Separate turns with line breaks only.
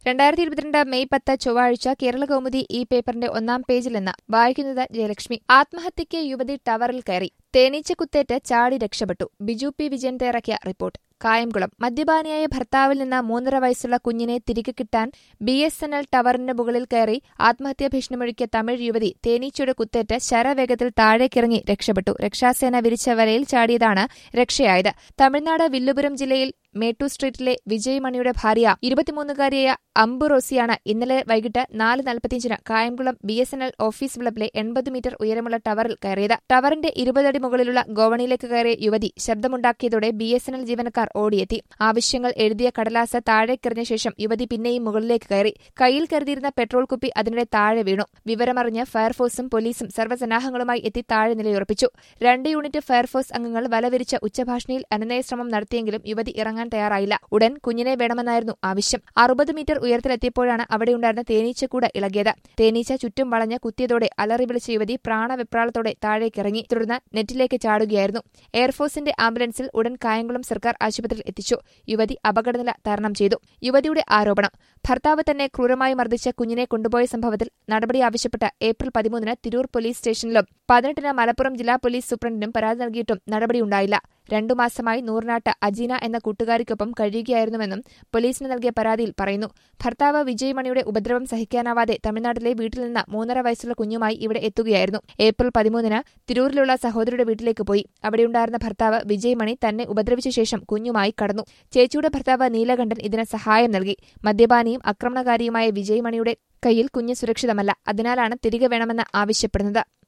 രണ്ടായിരത്തി ഇരുപത്തിരണ്ട് മെയ് പത്ത് ചൊവ്വാഴ്ച കേരള കൗമുദി ഈ പേപ്പറിന്റെ ഒന്നാം പേജിൽ നിന്ന് വായിക്കുന്നത് ജയലക്ഷ്മി ആത്മഹത്യയ്ക്ക് യുവതി ടവറിൽ കയറി തേനീച്ചക്കുത്തേറ്റ് ചാടി രക്ഷപ്പെട്ടു ബിജു പി വിജയൻ തയ്യാറാക്കിയ റിപ്പോർട്ട് കായംകുളം മദ്യപാനിയായ ഭർത്താവിൽ നിന്ന് മൂന്നര വയസ്സുള്ള കുഞ്ഞിനെ തിരികെ കിട്ടാൻ ബി എസ് എൻ എൽ ടവറിന്റെ മുകളിൽ കയറി ആത്മഹത്യാ ഭീഷണിമൊഴുക്കിയ തമിഴ് യുവതി തേനീച്ചയുടെ കുത്തേറ്റ് ശരവേഗത്തിൽ താഴേക്കിറങ്ങി രക്ഷപ്പെട്ടു രക്ഷാസേന വിരിച്ച വലയിൽ ചാടിയതാണ് രക്ഷയായത് തമിഴ്നാട് വില്ലുപുരം ജില്ലയിൽ മേട്ടു സ്ട്രീറ്റിലെ വിജയ് മണിയുടെ ഭാര്യ ഇരുപത്തിമൂന്നുകാരിയായ അമ്പു റോസിയാണ് ഇന്നലെ വൈകിട്ട് നാല് നാൽപ്പത്തിയഞ്ചിന് Kayamkulam B S N L office വിളപ്പിലെ എൺപത് മീറ്റർ ഉയരമുള്ള ടവറിൽ കയറിയത് ടവറിന്റെ ഇരുപതടി മുകളിലുള്ള ഗോവണിയിലേക്ക് കയറിയ യുവതി ശബ്ദമുണ്ടാക്കിയതോടെ ബി എസ് എൻ എൽ ജീവനക്കാർ ഓടിയെത്തി ആവശ്യങ്ങൾ എഴുതിയ കടലാസ് താഴേക്കെറിഞ്ഞ ശേഷം യുവതി പിന്നെയും മുകളിലേക്ക് കയറി കയ്യിൽ കരുതിയിരുന്ന പെട്രോൾ കുപ്പി അതിനിടെ താഴെ വീണു വിവരമറിഞ്ഞ് ഫയർഫോഴ്സും പോലീസും സർവ്വസന്നാഹങ്ങളുമായി എത്തി താഴെ നിലയുറപ്പിച്ചു രണ്ട് യൂണിറ്റ് ഫയർഫോഴ്സ് അംഗങ്ങൾ വലവിരിച്ച ഉച്ചഭാഷണിയിൽ അനനയ ശ്രമം നടത്തിയെങ്കിലും യുവതി ഇറങ്ങാൻ തയ്യാറായില്ല ഉടൻ കുഞ്ഞിനെ വേണമെന്നായിരുന്നു ആവശ്യം അറുപത് മീറ്റർ ഉയരത്തിലെത്തിയപ്പോഴാണ് അവിടെയുണ്ടായിരുന്ന തേനീച്ചക്കൂട് ഇളകിയത് തേനീച്ച ചുറ്റും വളഞ്ഞ് കുത്തിയതോടെ അലറി വിളിച്ച യുവതി പ്രാണവിപ്രാളത്തോടെ താഴേക്കിറങ്ങി തുടർന്ന് നെറ്റിലേക്ക് ചാടുകയായിരുന്നു എയർഫോഴ്സിന്റെ ആംബുലൻസിൽ ഉടൻ കായംകുളം സർക്കാർ ആശുപത്രിയിൽ എത്തിച്ചു യുവതി അപകടനില തരണം ചെയ്തു യുവതിയുടെ ആരോപണം ഭർത്താവ് തന്നെ ക്രൂരമായി മർദ്ദിച്ച കുഞ്ഞിനെ കൊണ്ടുപോയ സംഭവത്തിൽ നടപടി ആവശ്യപ്പെട്ട് ഏപ്രിൽ പതിമൂന്നിന് തിരൂർ പോലീസ് സ്റ്റേഷനിലും പതിനെട്ടിന് മലപ്പുറം ജില്ലാ പോലീസ് സൂപ്രണ്ടിനും പരാതി നൽകിയിട്ടും നടപടിയുണ്ടായില്ല രണ്ടു മാസമായി നൂറിനാട്ട് അജീന എന്ന കൂട്ടുകാരിക്കൊപ്പം കഴിയുകയായിരുന്നുവെന്നും പോലീസിന് നൽകിയ പരാതിയിൽ പറയുന്നു ഭർത്താവ് വിജയ് മണിയുടെ ഉപദ്രവം സഹിക്കാനാവാതെ തമിഴ്നാട്ടിലെ വീട്ടിൽ നിന്ന് മൂന്നര വയസ്സുള്ള കുഞ്ഞുമായി ഇവിടെ എത്തുകയായിരുന്നു ഏപ്രിൽ പതിമൂന്നിന് തിരൂരിലുള്ള സഹോദരിയുടെ വീട്ടിലേക്ക് പോയി അവിടെയുണ്ടായിരുന്ന ഭർത്താവ് വിജയ് മണി തന്നെ ഉപദ്രവിച്ച ശേഷം കുഞ്ഞുമായി കടന്നു ചേച്ചിയുടെ ഭർത്താവ് നീലകണ്ഠൻ ഇതിന് സഹായം നൽകി മദ്യപാനിയും ആക്രമണകാരിയുമായ വിജയ് മണിയുടെ കയ്യിൽ കുഞ്ഞ് സുരക്ഷിതമല്ല അതിനാലാണ് തിരികെ വേണമെന്ന് ആവശ്യപ്പെടുന്നത്